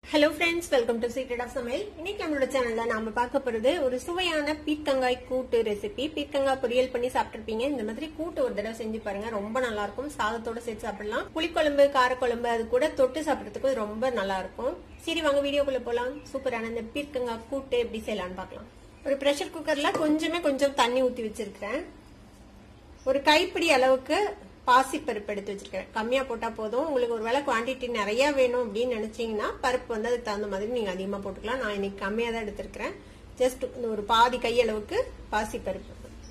hello friends welcome to secret of சமையல் இன்னைக்கு நம்மளோட சேனல்ல நாம பார்க்க போறது ஒரு சுவையான பீர்க்கங்காய் கூட்டு ரெசிபி பீர்க்கங்காய் பொரியல் பண்ணி சாப்பிட்டிருப்பீங்க இந்த மாதிரி கூட்டு ஒரு தடவை செஞ்சு பாருங்க ரொம்ப நல்லா இருக்கும் சாதத்தோட சேர்த்து சாப்பிடலாம் புளிக்குழம்பு காரக்குழம்பு அது கூட தொட்டு சாப்பிடறதுக்கு ரொம்ப நல்லா இருக்கும் சரி வாங்க வீடியோக்குள்ள போலாம் சூப்பரான இந்த பீர்க்கங்காய் கூட்டு எப்படி செய்யலாம்னு பார்க்கலாம் ஒரு ப்ரெஷர் குக்கர்ல கொஞ்சமே கொஞ்சம் தண்ணி ஊத்தி வச்சிருக்கிறேன் ஒரு கைப்பிடி அளவுக்கு பாசி பருப்பு எடுத்து வச்சிருக்கேன் கம்மியா போட்டா போதும் உங்களுக்கு ஒரு வேளை குவான்டிட்டி நிறைய வேணும் அப்படின்னு நினைச்சீங்கன்னா பருப்பு வந்து அதுக்கு தகுந்த மாதிரி நீங்க அதிகமா போட்டுக்கலாம் நான் இன்னைக்கு கம்மியா தான் எடுத்திருக்கிறேன் ஜஸ்ட் ஒரு பாதி கையளவுக்கு பாசி பருப்பு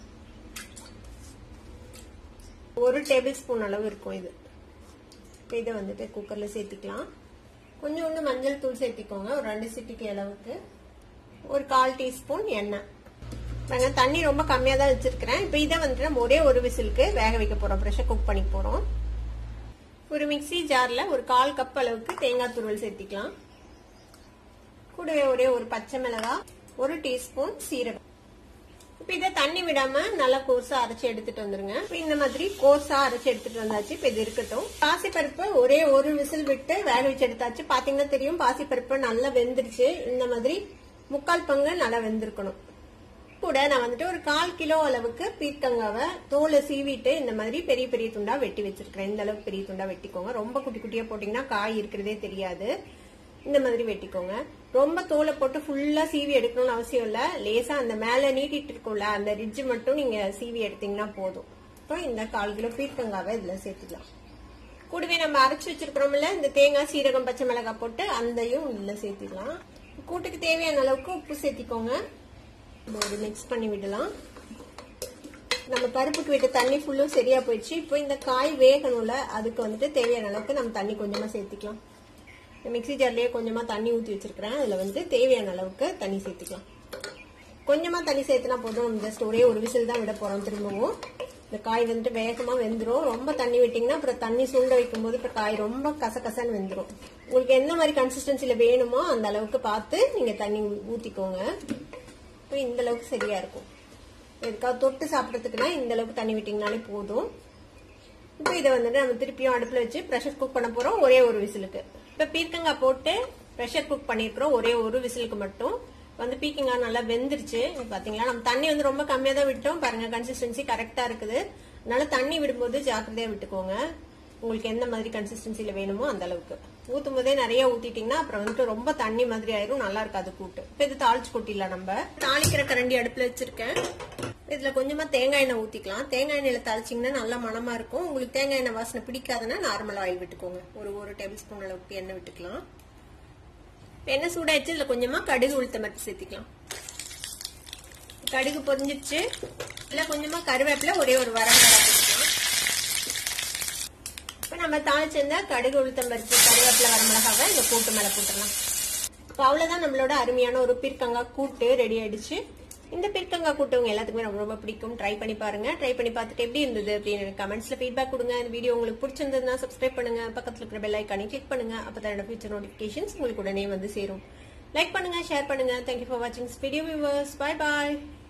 ஒரு டேபிள் ஸ்பூன் அளவு இருக்கும் இது இப்போ இதை வந்துட்டு குக்கர்ல சேர்த்திக்கலாம் கொஞ்சோண்டு மஞ்சள் தூள் சேர்த்திக்கோங்க ஒரு ரெண்டு சிட்டிக்கு அளவுக்கு ஒரு கால் டீஸ்பூன் எண்ணெய் நாங்க தண்ணி ரொம்ப கம்மியா தான் வச்சிருக்கிறேன் இப்போ இதை வந்துட்டு நம்ம ஒரே ஒரு விசிலுக்கு வேக வைக்க போறோம் ப்ரெஷர் குக் பண்ணி போறோம் ஒரு மிக்சி ஜார்ல ஒரு கால் கப் அளவுக்கு தேங்காய் துருவல் சேர்த்திக்கலாம் கூடவே ஒரே ஒரு பச்சை மிளகாய் ஒரு டீஸ்பூன் சீரகம் இப்ப இதை தண்ணி விடாம நல்லா கோர்ஸா அரைச்சு எடுத்துட்டு வந்துருங்க இப்ப இந்த மாதிரி கோர்ஸா அரைச்சு எடுத்துட்டு வந்தாச்சு இப்ப இது இருக்கட்டும் பாசிப்பருப்பு ஒரே ஒரு விசில் விட்டு வேக வச்சு எடுத்தாச்சு பாத்தீங்கன்னா தெரியும் பாசிப்பருப்பு நல்லா வெந்துருச்சு இந்த மாதிரி முக்கால் பங்கு நல்லா வெந்திருக்கணும் கூட நான் வந்துட்டு ஒரு கால் கிலோ அளவுக்கு பீர்க்கங்காவை தோலை சீவிட்டு இந்த மாதிரி பெரிய பெரிய துண்டா வெட்டி வச்சிருக்கிறேன் இந்த அளவுக்கு பெரிய துண்டா வெட்டிக்கோங்க ரொம்ப குட்டி குட்டியா போட்டீங்கன்னா காய் இருக்கிறதே தெரியாது இந்த மாதிரி வெட்டிக்கோங்க ரொம்ப தோலை போட்டு ஃபுல்லா சீவி எடுக்கணும்னு அவசியம் இல்ல லேசா அந்த மேல நீட்டிட்டு இருக்கும்ல அந்த ரிட்ஜ் மட்டும் நீங்க சீவி எடுத்தீங்கன்னா போதும் இப்போ இந்த கால் கிலோ பீர்க்கங்காவை இதுல சேர்த்துக்கலாம் கூடவே நம்ம அரைச்சு வச்சிருக்கிறோம்ல இந்த தேங்காய் சீரகம் பச்சை மிளகாய் போட்டு அந்தையும் இதுல சேர்த்துக்கலாம் கூட்டுக்கு தேவையான அளவுக்கு உப்பு சேர்த்திக்கோங்க ஒரு மிக்ஸ் பண்ணி விடலாம் நம்ம பருப்புக்கு விட்ட தண்ணி ஃபுல்லும் சரியா போயிடுச்சு இப்போ இந்த காய் வேகணும்ல அதுக்கு வந்துட்டு தேவையான அளவுக்கு நம்ம தண்ணி கொஞ்சமா சேர்த்துக்கலாம் மிக்சி ஜார்லயே கொஞ்சமா தண்ணி ஊத்தி வச்சிருக்கிறேன் அதுல வந்து தேவையான அளவுக்கு தண்ணி சேர்த்துக்கலாம் கொஞ்சமா தண்ணி சேர்த்துனா போதும் நம்ம ஜஸ்ட் ஒரே ஒரு விசில் தான் விட போறோம் திரும்பவும் இந்த காய் வந்துட்டு வேகமா வெந்துரும் ரொம்ப தண்ணி விட்டீங்கன்னா அப்புறம் தண்ணி சுண்ட வைக்கும் போது அப்புறம் காய் ரொம்ப கசகசன்னு வெந்துரும் உங்களுக்கு எந்த மாதிரி கன்சிஸ்டன்சில வேணுமோ அந்த அளவுக்கு பார்த்து நீங்க தண்ணி ஊத்திக்கோங்க இப்போ இந்த அளவுக்கு சரியா இருக்கும் எதுக்காக தொட்டு சாப்பிட்றதுக்குன்னா இந்த அளவுக்கு தண்ணி விட்டீங்கனாலே போதும் இப்போ இதை வந்துட்டு நம்ம திருப்பியும் அடுப்புல வச்சு ப்ரெஷர் குக் பண்ண போறோம் ஒரே ஒரு விசிலுக்கு இப்போ பீர்க்கங்காய் போட்டு ப்ரெஷர் குக் பண்ணிருக்கிறோம் ஒரே ஒரு விசிலுக்கு மட்டும் வந்து பீக்கங்காய் நல்லா வெந்துருச்சு பாத்தீங்களா நம்ம தண்ணி வந்து ரொம்ப கம்மியா தான் விட்டோம் பாருங்க கன்சிஸ்டன்சி கரெக்டா இருக்குது அதனால தண்ணி விடும்போது ஜாக்கிரதையா விட்டுக்கோங்க உங்களுக்கு எந்த மாதிரி கன்சிஸ்டன்சில வேணுமோ அந்த அளவுக்கு ஊத்தும் போதே நிறைய ஊத்திட்டீங்கன்னா அப்புறம் வந்துட்டு ரொம்ப தண்ணி மாதிரி ஆயிரும் நல்லா இருக்காது கூட்டு இப்ப இது தாளிச்சு கொட்டிடலாம் நம்ம தாளிக்கிற கரண்டி அடுப்புல வச்சிருக்கேன் இதுல கொஞ்சமா தேங்காய் எண்ணெய் ஊத்திக்கலாம் தேங்காய் எண்ணெயில தாளிச்சிங்கன்னா நல்ல மனமா இருக்கும் உங்களுக்கு தேங்காய் எண்ணெய் வாசனை பிடிக்காதுன்னா நார்மல் ஆயில் விட்டுக்கோங்க ஒரு ஒரு டேபிள் ஸ்பூன் அளவுக்கு எண்ணெய் விட்டுக்கலாம் எண்ணெய் சூடாயிடுச்சு இதுல கொஞ்சமா கடுகு உளுத்த மட்டும் சேர்த்திக்கலாம் கடுகு பொரிஞ்சிருச்சு இல்ல கொஞ்சமா கருவேப்பில ஒரே ஒரு வரமிளகா போட்டுக்கலாம் இப்ப நம்ம தாளிச்சிருந்தா கடுகு உளுத்தம் பருப்பு கருவேப்பில வரமிளகாவை இந்த கூட்டு மேல போட்டுடலாம் இப்போ அவ்வளவுதான் நம்மளோட அருமையான ஒரு பீர்க்கங்காய் கூட்டு ரெடி ஆயிடுச்சு இந்த பீர்க்கங்காய் கூட்டு உங்க எல்லாத்துக்குமே ரொம்ப ரொம்ப பிடிக்கும் ட்ரை பண்ணி பாருங்க ட்ரை பண்ணி பார்த்துட்டு எப்படி இருந்தது அப்படின்னு எனக்கு கமெண்ட்ஸ்ல ஃபீட்பேக் கொடுங்க இந்த வீடியோ உங்களுக்கு பிடிச்சிருந்ததுன்னா சப்ஸ்கிரைப் பண்ணுங்க பக்கத்துல இருக்கிற பெல் ஐக்கானை கிளிக் பண்ணுங்க அப்பதான் என்னோட ஃபியூச்சர் நோட்டிபிகேஷன்ஸ் உங்களுக்கு உடனே வந்து சேரும் லைக் பண்ணுங்க ஷேர் பண்ணுங்க தேங்க்யூ ஃபார் வாட்சிங் வீடியோ வியூவர்ஸ் பை பாய்